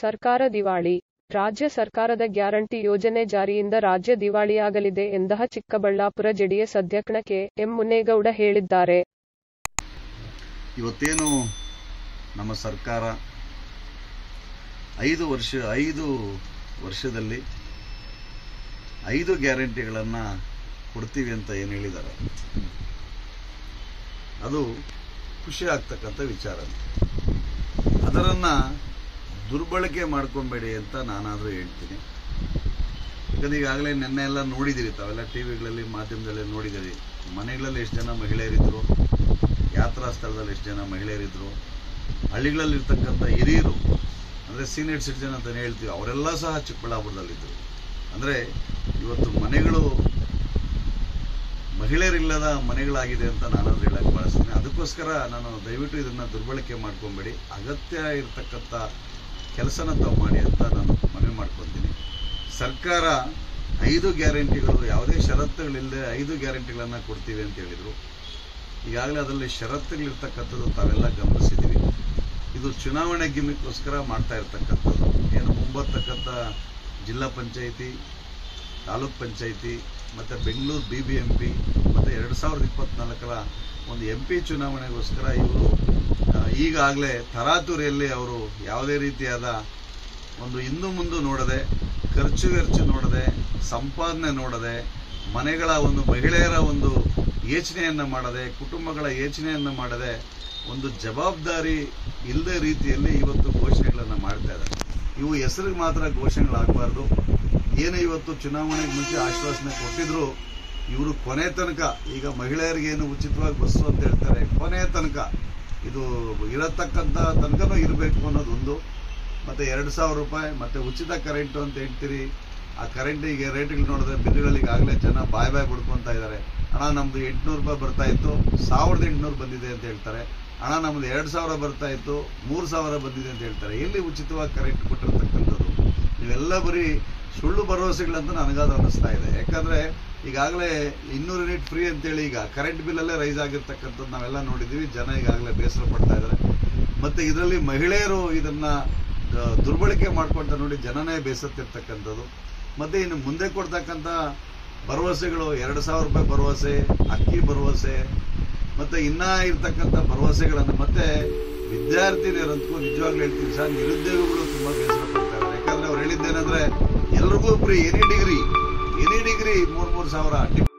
ಸರ್ಕಾರ ದಿವಾಳಿ ರಾಜ್ಯ ಸರ್ಕಾರದ ಗ್ಯಾರಂಟಿ ಯೋಜನೆ ಜಾರಿಯಿಂದ ರಾಜ್ಯ ದಿವಾಳಿಯಾಗಲಿದೆ ಎಂದಹ ಚಿಕ್ಕಬಳ್ಳಾಪುರ ಜೆಡಿಎಸ್ ಅಧ್ಯಕ್ಷ ಕೆ ಎಂ ಮುನೇಗೌಡ ಹೇಳಿದ್ದಾರೆ ಇವತ್ತೇನು ನಮ್ಮ ಸರ್ಕಾರ ಐದು ವರ್ಷ ಐದು ವರ್ಷದಲ್ಲಿ ಐದು ಗ್ಯಾರಂಟಿಗಳನ್ನು ಕೊಡ್ತೀವಿ ಅಂತ ಏನು ಹೇಳಿದ್ದಾರೆ ಅದು ಖುಷಿ ಆಗ್ತಕ್ಕಂಥ ವಿಚಾರ ಅದರನ್ನು ದುರ್ಬಳಕೆ ಮಾಡ್ಕೊಬೇಡಿ ಅಂತ ನಾನಾದರೂ ಹೇಳ್ತೀನಿ ಯಾಕಂದ್ರೆ ಈಗಾಗಲೇ ನೆನ್ನೆ ಎಲ್ಲ ನೋಡಿದಿರಿ ತಾವೆಲ್ಲ ಟಿ ವಿಗಳಲ್ಲಿ ಮಾಧ್ಯಮದಲ್ಲಿ ನೋಡಿದಿರಿ ಮನೆಗಳಲ್ಲಿ ಎಷ್ಟು ಜನ ಮಹಿಳೆಯರಿದ್ದರು ಯಾತ್ರಾ ಸ್ಥಳದಲ್ಲಿ ಎಷ್ಟು ಜನ ಮಹಿಳೆಯರಿದ್ದರು ಹಳ್ಳಿಗಳಲ್ಲಿರ್ತಕ್ಕಂಥ ಹಿರಿಯರು ಅಂದರೆ ಸೀನಿಯರ್ ಸಿಟಿಜನ್ ಅಂತ ಹೇಳ್ತೀವಿ ಅವರೆಲ್ಲ ಸಹ ಚಿಕ್ಕಬಳ್ಳಾಪುರದಲ್ಲಿದ್ದರು ಅಂದರೆ ಇವತ್ತು ಮನೆಗಳು ಮಹಿಳೆಯರಿಲ್ಲದ ಮನೆಗಳಾಗಿದೆ ಅಂತ ನಾನಾದ್ರೂ ಹೇಳಕ್ಕೆ ಬಳಸ್ತೀನಿ ಅದಕ್ಕೋಸ್ಕರ ನಾನು ದಯವಿಟ್ಟು ಇದನ್ನು ದುರ್ಬಳಕೆ ಮಾಡ್ಕೊಬೇಡಿ ಅಗತ್ಯ ಇರತಕ್ಕಂಥ ಕೆಲಸನ ತಾವು ಮಾಡಿ ಅಂತ ನಾನು ಮನವಿ ಮಾಡ್ಕೊತೀನಿ ಸರ್ಕಾರ ಐದು ಗ್ಯಾರಂಟಿಗಳು ಯಾವುದೇ ಷರತ್ತುಗಳಿಲ್ಲದೆ ಐದು ಗ್ಯಾರಂಟಿಗಳನ್ನು ಕೊಡ್ತೀವಿ ಅಂತ ಹೇಳಿದರು ಈಗಾಗಲೇ ಅದರಲ್ಲಿ ಷರತ್ತುಗಳಿರ್ತಕ್ಕಂಥದ್ದು ತಾವೆಲ್ಲ ಗಮನಿಸಿದ್ದೀವಿ ಇದು ಚುನಾವಣೆ ಗಿಮಿಕ್ಕೋಸ್ಕರ ಮಾಡ್ತಾ ಇರ್ತಕ್ಕಂಥದ್ದು ಏನು ಮುಂಬರ್ತಕ್ಕಂಥ ಜಿಲ್ಲಾ ಪಂಚಾಯಿತಿ ತಾಲೂಕ್ ಪಂಚಾಯಿತಿ ಮತ್ತು Bengaluru B B M P ಮತ್ತು ಎರಡು ಸಾವಿರದ ಇಪ್ಪತ್ತ್ನಾಲ್ಕರ ಒಂದು ಎಂ ಪಿ ಚುನಾವಣೆಗೋಸ್ಕರ ಇವರು ಈಗಾಗಲೇ ತರಾತುರಿಯಲ್ಲಿ ಅವರು ಯಾವುದೇ ರೀತಿಯಾದ ಒಂದು ಹಿಂದು ಮುಂದೆ ನೋಡದೆ ಖರ್ಚು ವೆರ್ಚು ನೋಡದೆ ಸಂಪಾದನೆ ನೋಡದೆ ಮನೆಗಳ ಒಂದು ಮಹಿಳೆಯರ ಒಂದು ಯೋಚನೆಯನ್ನು ಮಾಡದೆ ಕುಟುಂಬಗಳ ಯೋಚನೆಯನ್ನು ಮಾಡದೆ ಒಂದು ಜವಾಬ್ದಾರಿ ಇಲ್ಲದ ರೀತಿಯಲ್ಲಿ ಇವತ್ತು ಘೋಷಣೆಗಳನ್ನು ಮಾಡ್ತಾ ಇದ್ದಾರೆ ಇವು ಹೆಸರಿಗೆ ಮಾತ್ರ ಘೋಷಣೆಗಳಾಗಬಾರ್ದು ಏನು ಇವತ್ತು ಚುನಾವಣೆಗೆ ಮುಂಚೆ ಆಶ್ವಾಸನೆ ಕೊಟ್ಟಿದ್ರು ಇವರು ಕೊನೆ ತನಕ ಈಗ ಮಹಿಳೆಯರಿಗೆ ಏನು ಉಚಿತವಾಗಿ ಬಸ್ಸು ಅಂತ ಹೇಳ್ತಾರೆ ಕೊನೆ ತನಕ ಇದು ಇರತಕ್ಕಂಥ ತನಕನೂ ಇರಬೇಕು ಅನ್ನೋದೊಂದು ಮತ್ತು ಎರಡು ಸಾವಿರ ರೂಪಾಯಿ ಮತ್ತು ಉಚಿತ ಕರೆಂಟು ಅಂತ ಹೇಳ್ತೀರಿ ಆ ಕರೆಂಟಿಗೆ ರೇಟ್ಗಳು ನೋಡಿದ್ರೆ ಬಿಲ್ಗಳಲ್ಲಿ ಈಗಾಗಲೇ ಜನ ಬಾಯ್ ಬಾಯ್ ಬಿಡ್ಕೊತಾ ಇದ್ದಾರೆ ಹಣ ನಮ್ಮದು ಎಂಟುನೂರು ರೂಪಾಯಿ ಬರ್ತಾ ಇತ್ತು ಸಾವಿರದ ಎಂಟುನೂರು ಬಂದಿದೆ ಅಂತ ಹೇಳ್ತಾರೆ ಹಣ ನಮ್ಮದು ಎರಡು ಸಾವಿರ ಬರ್ತಾ ಇತ್ತು ಮೂರು ಸಾವಿರ ಬಂದಿದೆ ಅಂತ ಹೇಳ್ತಾರೆ ಎಲ್ಲಿ ಉಚಿತವಾಗಿ ಕರೆಂಟ್ ಕೊಟ್ಟಿರ್ತಕ್ಕಂಥದ್ದು ಇವೆಲ್ಲ ಬರೀ ಸುಳ್ಳು ಭರವಸೆಗಳಂತ ನನಗಾದ ಅನ್ನಿಸ್ತಾ ಇದೆ ಯಾಕಂದರೆ ಈಗಾಗಲೇ ಇನ್ನೂರು ಯೂನಿಟ್ ಫ್ರೀ ಅಂತೇಳಿ ಈಗ ಕರೆಂಟ್ ಬಿಲ್ಲಲ್ಲೇ ರೈಸ್ ಆಗಿರ್ತಕ್ಕಂಥದ್ದು ನಾವೆಲ್ಲ ನೋಡಿದ್ದೀವಿ ಜನ ಈಗಾಗಲೇ ಬೇಸರ ಪಡ್ತಾ ಇದ್ದಾರೆ ಮತ್ತು ಇದರಲ್ಲಿ ಮಹಿಳೆಯರು ಇದನ್ನು ದುರ್ಬಳಕೆ ಮಾಡ್ಕೊಳ್ತಾ ನೋಡಿ ಜನನೇ ಬೇಸತ್ತಿರ್ತಕ್ಕಂಥದ್ದು ಮತ್ತು ಇನ್ನು ಮುಂದೆ ಕೊಡ್ತಕ್ಕಂಥ ಭರವಸೆಗಳು ಎರಡು ಸಾವಿರ ರೂಪಾಯಿ ಭರವಸೆ ಅಕ್ಕಿ ಭರವಸೆ ಮತ್ತು ಇನ್ನೂ ಇರ್ತಕ್ಕಂಥ ಭರವಸೆಗಳನ್ನು ಮತ್ತೆ ವಿದ್ಯಾರ್ಥಿನಿಯರಂತೂ ನಿಜವಾಗ್ಲೂ ಹೇಳ್ತೀನಿ ಸರ್ ನಿರುದ್ಯೋಗಿಗಳು ತುಂಬ ಬೇಸರ ಪಡ್ತಾ ಇದ್ದಾರೆ ಯಾಕಂದ್ರೆ ಅವ್ರು ಹೇಳಿದ್ದೇನೆಂದ್ರೆ ಎಲ್ರಿಗೂ free any degree any degree ಮೂರು ಮೂರು ಸಾವಿರ